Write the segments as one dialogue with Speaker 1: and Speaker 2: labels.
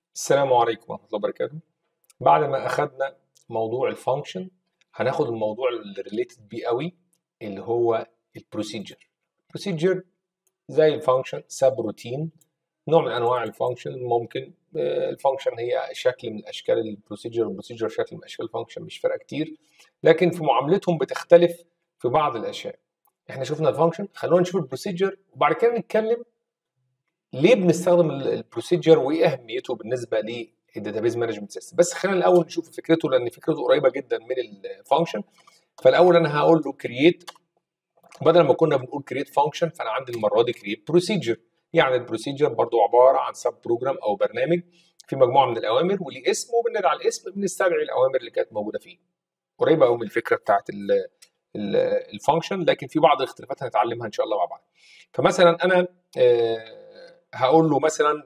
Speaker 1: السلام عليكم ورحمة الله وبركاته بعد ما أخدنا موضوع الفانكشن هناخد الموضوع اللي ريليتد بيه قوي اللي هو البروسيجر البروسيجر زي الفانكشن سب روتين نوع من أنواع الفانكشن ممكن آه، الفانكشن هي شكل من أشكال البروسيجر والبروسيجر شكل من أشكال الفانكشن مش فارقة كتير لكن في معاملتهم بتختلف في بعض الأشياء احنا شفنا الفانكشن خلونا نشوف البروسيجر وبعد كده نتكلم ليه بنستخدم البروسيجر وايه اهميته بالنسبه للداتابيز مانجمنت سيستم بس خلينا الاول نشوف فكرته لان فكرته قريبه جدا من الفانكشن فالاول انا هقول له كرييت بدل ما كنا بنقول كرييت فانكشن فانا عندي المره دي كرييت بروسيجر يعني البروسيجر برضو عباره عن سب بروجرام او برنامج في مجموعه من الاوامر وليه اسم وبنرجع على الاسم بنستدعي الاوامر اللي كانت موجوده فيه قريبه قوي من الفكره بتاعت الفانكشن لكن في بعض الاختلافات هنتعلمها ان شاء الله مع بعض فمثلا انا آه هقول له مثلا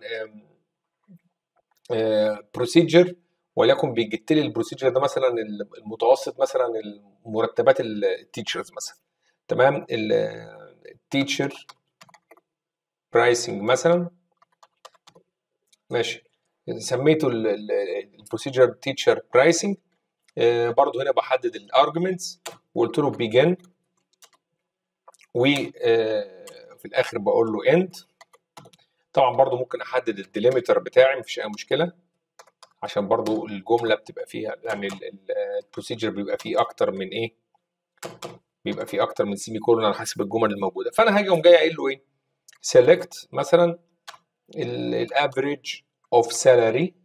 Speaker 1: بروسيجر وليكن بيجت لي البروسيجر ده مثلا المتوسط مثلا المرتبات التيتشرز مثلا تمام التيتشر برايسنج مثلا ماشي سميته البروسيجر تيتشر برايسنج برضو هنا بحدد الارجمنتس وقلت له بيجن وفي الاخر بقول له اند طبعا برضو ممكن احدد الديليمتر بتاعي مفيش اي مشكله عشان برضو الجمله بتبقى فيها يعني البروسيجر بيبقى فيه اكتر من ايه بيبقى فيه اكتر من سيمي كولون على حسب الجمل الموجوده فانا هاجي اقوم جاي قايل له ايه سيلكت مثلا الافريج اوف سالاري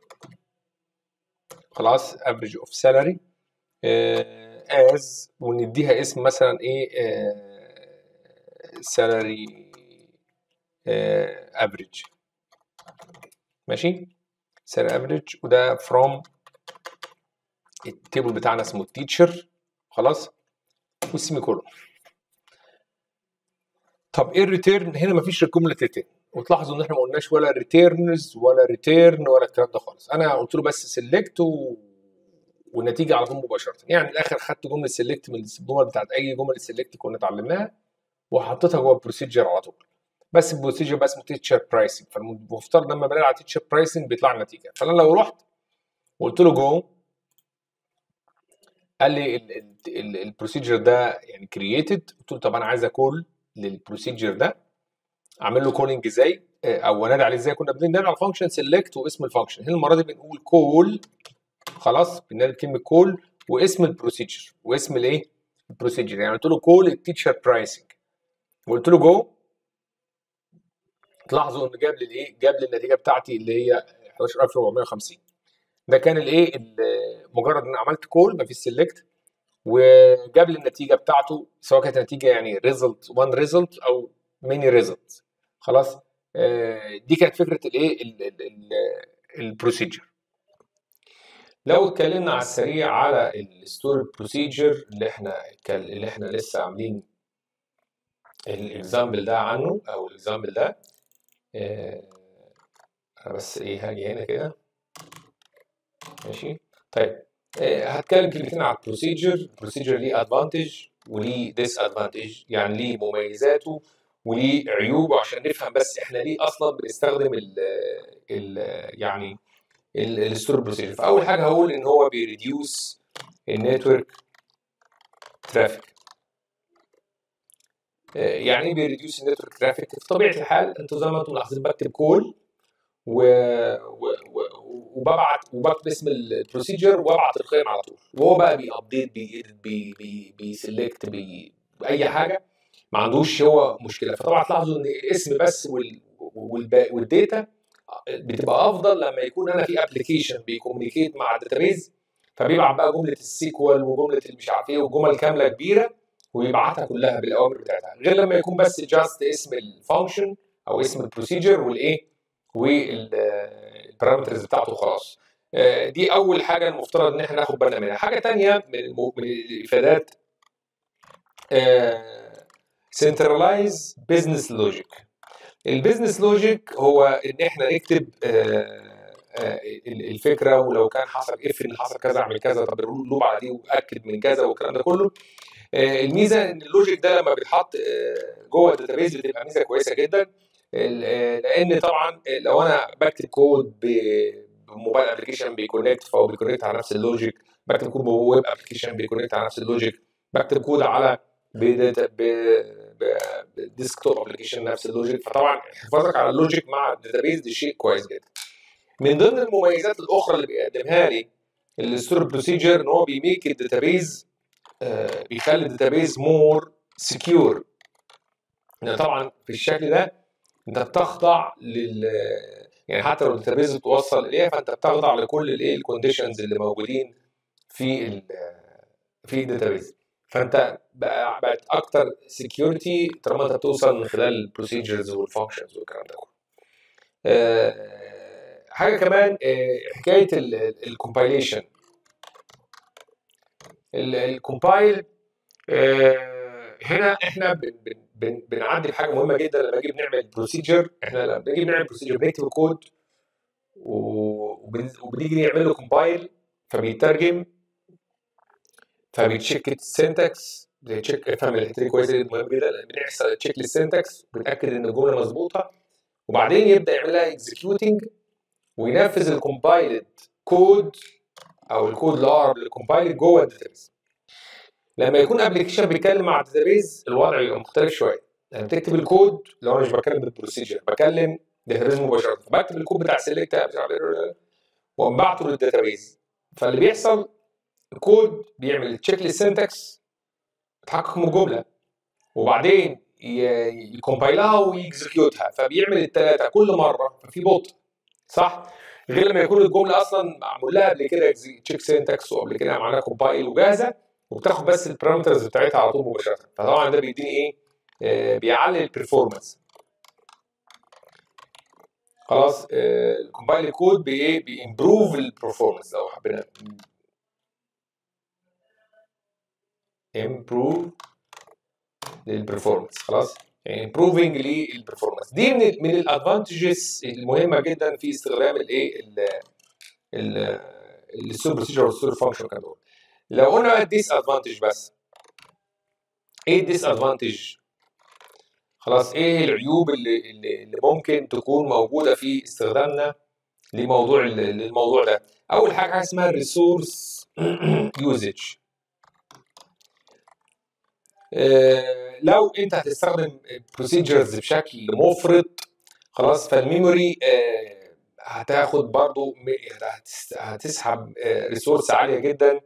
Speaker 1: خلاص افريج اوف سالاري از ونديها اسم مثلا ايه سالاري افريج ماشي سعر افريج وده فروم التيبل بتاعنا اسمه التيتشر خلاص والسيمي كولون طب ايه الريتيرن هنا مفيش جمله ريتيرن وتلاحظوا ان احنا ما قلناش ولا ريتيرنز ولا ريتيرن ولا الكلام ده خالص انا قلت له بس سيلكت و... والنتيجه على طول مباشره يعني من الاخر خدت جمله سيلكت من الجمل بتاعت اي جمل سيلكت كنا اتعلمناها وحطيتها جوه البروسيجر على طول بس البروسيجر بقى اسمه تيتشر برايسنج فالمفترض لما بنلعب على تيتشر برايسنج بيطلع النتيجه فانا لو رحت وقلت له جو قال لي البروسيجر ده يعني كرييتد قلت له طب انا عايز اكول للبروسيجر ده اعمل له كولينج ازاي او انادي عليه ازاي كنا بننادي على الفانكشن سيلكت واسم الفانكشن هنا المره دي بنقول كول خلاص بننادي بكلمه كول واسم البروسيجر واسم الايه البروسيجر يعني قلت له كول التيتشر برايسنج وقلت له جو تلاحظوا انه جاب لي الايه جاب لي النتيجه بتاعتي اللي هي 11450 ده كان الايه مجرد ان عملت كول ما فيش سيلكت وجاب لي النتيجه بتاعته سواء كانت نتيجه يعني ريزلت 1 ريزلت او ميني ريزلت خلاص دي كانت فكره الايه البروسيجر لو اتكلمنا على السريع على الستوري بروسيجر اللي احنا اللي احنا لسه عاملين الاكزامبل ده عنه او الاكزامبل ده انا بس ايه هاجي هنا كده ماشي طيب هتكلم كلمتين على البروسيجر البروسيجر ليه ادفانتج وليه ديس ادفانتج يعني ليه مميزاته وليه عيوبه عشان نفهم بس احنا ليه اصلا بنستخدم ال ال يعني الستور بروسيجر فاول حاجه هقول ان هو بيريديوس النتورك ترافيك يعني ايه بيريديوس النتورك ترافيك في طبيعه الحال انتوا زي ما انتم ملاحظين بكتب كول و... و... و... وببعت وبكتب اسم البروسيجر وابعت القيم على طول وهو بقى بيابديت بيأديت بي بي بيسلكت بي اي حاجه ما عندوش هو مشكله فطبعا تلاحظوا ان الاسم بس وال... وال... والداتا بتبقى افضل لما يكون انا في ابلكيشن بيكومينيكيت مع الداتابيز فبيبعت بقى جمله السيكوال وجمله مش عارف ايه وجمل كامله كبيره ويبعتها كلها بالاوامر بتاعتها غير لما يكون بس جاست اسم الفانكشن او اسم البروسيجر والايه والبارامترز بتاعته خلاص دي اول حاجه المفترض ان احنا ناخد بالنا منها حاجه ثانيه من من الافادات سنترلايز بزنس لوجيك البيزنس لوجيك هو ان احنا نكتب الفكره ولو كان حصل افرض حصل كذا اعمل كذا طب اللوب على دي واكد من كذا والكلام ده كله الميزه ان اللوجيك ده لما بيتحط جوه الداتابيز بتبقى ميزه كويسه جدا لان طبعا لو انا بكتب كود بموبايل ابلكيشن بيكونكت فهو بيكونكت على نفس اللوجيك بكتب كود بويب ابلكيشن بيكونكت على نفس اللوجيك بكتب كود على ديسكتوب ابلكيشن نفس اللوجيك فطبعا حفاظك على اللوجيك مع الداتابيز دي شيء كويس جدا من ضمن المميزات الاخرى اللي بيقدمها لي الستور بروسيجر ان هو بيميك الداتابيز آه بيخلي الداتابيز مور سكيور طبعا في الشكل ده انت بتخضع لل يعني حتى لو الداتابيز بتوصل اليها فانت بتخضع لكل الايه الكونديشنز اللي موجودين في ال في الداتابيز فانت بقى بقت اكتر سكيورتي طالما انت بتوصل من خلال البروسيجرز والفانكشنز والكلام ده كله. أه حاجه كمان أه حكايه الكومبايليشن الكومبايل أه هنا احنا بن بن بن بنعدي بحاجه مهمه جدا لما نيجي بنعمل بروسيجر احنا لما بنيجي بنعمل بروسيجر بنكتب الكود وبنيجي نعمل له كومبايل فبيترجم فبيتشيك السنتكس بيتشيك افهم الحته دي كويس مهم جدا بنحصل تشيك للسنتكس بنتاكد ان الجمله مظبوطه وبعدين يبدا يعمل لها اكزكيوتنج وينفذ الكومبايلد كود او الكود الاقرب للكومبايلد جوه الداتابيز لما يكون ابلكيشن بيتكلم مع الداتابيز الوضع يبقى مختلف شويه لما تكتب الكود لو انا مش بتكلم بالبروسيجر بكلم داتابيز مباشره بكتب الكود بتاع سيلكت واقوم بعته للداتابيز فاللي بيحصل الكود بيعمل تشيك للسنتكس تحقق من الجمله وبعدين يكمبايلها ويكزكيوتها فبيعمل الثلاثه كل مره ففي بطء صح غير لما يكون الجمله اصلا معمول لها قبل كده تشيك سنتكس وقبل كده عملها كومبايل وجاهزه وبتاخد بس البارامترز بتاعتها على طول مباشره فطبعا ده بيديني ايه آه بيعلي البرفورمانس خلاص آه الكومبايل كود بايه بيمبروف البرفورمانس لو حبينا improve للبرفورمانس خلاص يعني improving للبرفورمانس دي من ال من الادفانتجز المهمه جدا في استخدام الايه السور بروسيجر والسور فانكشن كان دول لو قلنا بقى الديس ادفانتج بس ايه الديس ادفانتج خلاص ايه العيوب اللي, اللي, اللي ممكن تكون موجوده في استخدامنا لموضوع الموضوع ده اول حاجه حاجه اسمها الريسورس يوزج آه لو انت هتستخدم بروسيجرز بشكل مفرط خلاص فالميموري آه هتاخد برضو هتسحب آه ريسورس عاليه جدا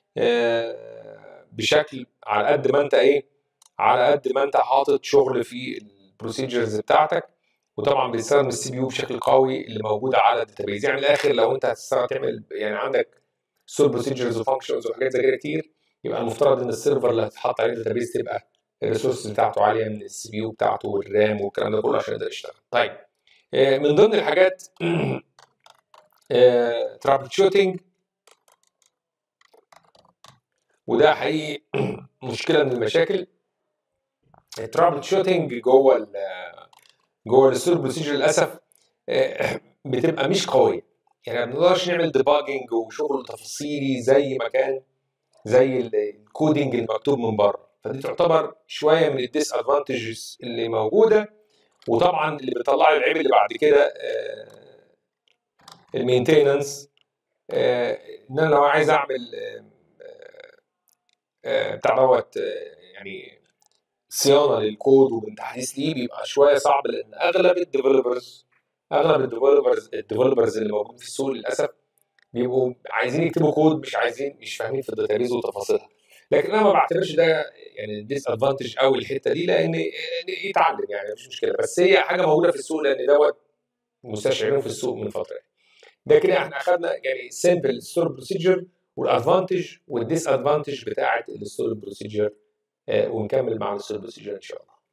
Speaker 1: بشكل على قد ما انت ايه على قد ما انت حاطط شغل في البروسيجرز بتاعتك وطبعا بيستخدم السي بي يو بشكل قوي اللي موجوده على الداتابيز يعني من الاخر لو انت هتستخدم تعمل يعني عندك سول بروسيجرز وفانكشنز وحاجات زي كده كتير يبقى المفترض ان السيرفر اللي هتحط عليه الداتابيز تبقى الريسورس بتاعته عاليه من السي بي يو بتاعته والرام والكلام ده كله عشان يقدر يشتغل. طيب من ضمن الحاجات ترابل شوتنج وده حقيقي مشكله من المشاكل الترابل شوتنج جوه ال جوه الستور بروسيجر للاسف بتبقى مش قويه يعني ما بنقدرش نعمل ديباجنج وشغل تفصيلي زي ما كان زي الكودينج المكتوب من بره فدي تعتبر شويه من الديس ادفانتجز اللي موجوده وطبعا اللي بيطلع لي العيب اللي بعد كده المينتيننس ان انا لو عايز اعمل بتاع دوت يعني صيانه للكود ومن تحديث ليه بيبقى شويه صعب لان اغلب الديفلوبرز اغلب الديفلوبرز الديفلوبرز اللي موجودين في السوق للاسف بيبقوا عايزين يكتبوا كود مش عايزين مش فاهمين في الداتابيز وتفاصيلها لكن انا ما بعتبرش ده يعني ديس ادفانتج قوي الحته دي لان يتعلم يعني مش مشكله بس هي حاجه موجوده في السوق لان دوت مستشعرين في السوق من فتره ده كده احنا اخذنا يعني سمبل ستور بروسيجر والادفانتج والديس ادفانتج بتاعه الستور بروسيجر ونكمل مع الستور بروسيجر ان شاء الله